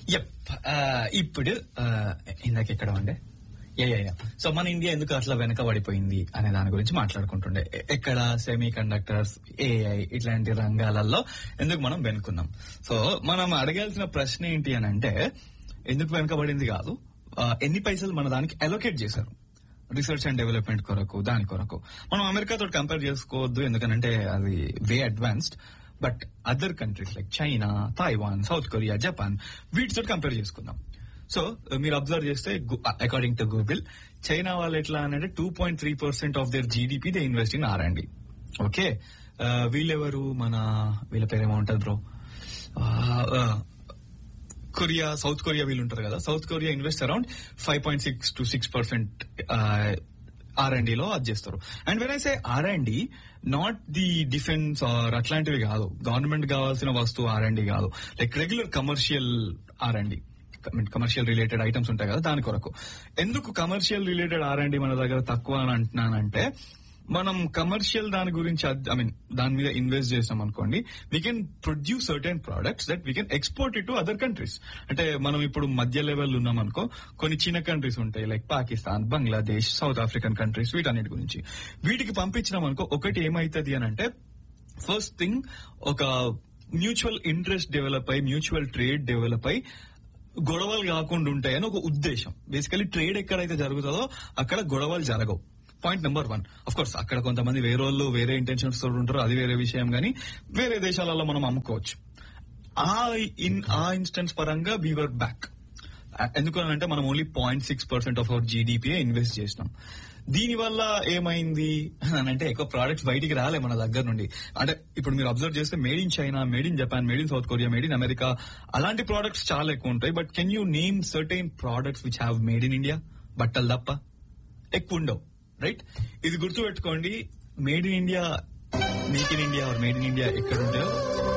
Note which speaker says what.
Speaker 1: yup ఇప్పుడు ఆ, ఇందాక ఎక్కడ ఉండే యా యా యా సో మన ఇండియా ఎందుకు అట్లా వెనక పడిపోయింది అనే దాని గురించి మాట్లాడుకుంటుండే ఎ- ఎక్కడ సెమీ కండక్టర్స్ ఏఐ ఇట్లాంటి రంగాలలో ఎందుకు మనం వెనుకున్నాం సో మనం అడగాల్సిన ప్రశ్న ఏంటి అని అంటే ఎందుకు వెనకబడింది కాదు ఆ, ఎన్ని పైసలు మన దానికి అలొకేట్ చేశారు రీసెర్చ్ అండ్ డెవలప్మెంట్ కొరకు దాని కొరకు మనం అమెరికాతో కంపేర్ చేసుకోవద్దు ఎందుకంటే అది they advanced but other countries like China Taiwan South Korea Japan వీటితో కంపేర్ చేసుకుందాం సో మీరు అబ్జర్వ్ చేస్తే అకార్డింగ్ టు గూగుల్ చైనా వాళ్ళు ఎట్లా అంటే two point three percent of their GDP they invest in R and okay వీళ్ళెవరు మన వీళ్ళ పేరు ఏమో బ్రో కొరియా సౌత్ కొరియా వీళ్ళు ఉంటారు కదా South Korea invest around five point six to six percent R and లో అది చేస్తారు and when I say R and not the defence R అట్లాంటివి కాదు గవర్నమెంట్ కావాల్సిన వస్తువు ఆర్ అండ్ కాదు like regular commercial R and commercial related items ఉంటాయి కదా దాని కొరకు ఎందుకు కమర్షియల్ రిలేటెడ్ ఆర్ అండ్ మన దగ్గర తక్కువ అని అంటున్నానంటే మనం కమర్షియల్ దాని గురించి ఐ మీన్ దాని మీద ఇన్వెస్ట్ చేసాం అనుకోండి we can produce certain products that we can export it to other countries అంటే మనం ఇప్పుడు మధ్య లెవెల్ ఉన్నాం అనుకో కొన్ని చిన్న కంట్రీస్ ఉంటాయి like Pakistan Bangladesh south African countries వీటన్నిటి గురించి వీటికి పంపించినాం అనుకో ఒకటి ఏమైతుంది అని అంటే ఫస్ట్ థింగ్ ఒక మ్యూచువల్ ఇంట్రెస్ట్ డెవలప్ అయి మ్యూచువల్ ట్రేడ్ డెవలప్ అయి గొడవలు కాకుండా ఉంటాయని ఒక ఉద్దేశం బేసికలీ ట్రేడ్ ఎక్కడైతే జరుగుతుందో అక్కడ గొడవలు జరగవు point number one of course అక్కడ కొంతమంది వేరే వాళ్ళు వేరే ఇంటెన్షన్స్ తో ఉంటారు అది వేరే విషయం కానీ వేరే దేశాలలో మనం అమ్ముకోవచ్చు ఆ ఇన్ ఆ ఇన్స్టెన్స్ పరంగా వీవర్ బ్యాక్ ఎందుకనంటే మనం only point six percent of our GDP invest చేసినాం దీని వల్ల ఏమైంది అని అంటే ఎక్కువ ప్రోడక్ట్స్ బయటికి రాలే మన దగ్గర నుండి అంటే ఇప్పుడు మీరు అబ్జర్వ్ చేస్తే made in China made in Japan made in South Korea made in America అలాంటి ప్రోడక్ట్స్ చాలా ఎక్కువ ఉంటాయి but can you name certain products which have made in India బట్టలు తప్ప ఎక్కువ ఉండవు రైట్ ఇది గుర్తుపెట్టుకోండి made in India make in India or made in India ఎక్కడ ఉంటాయో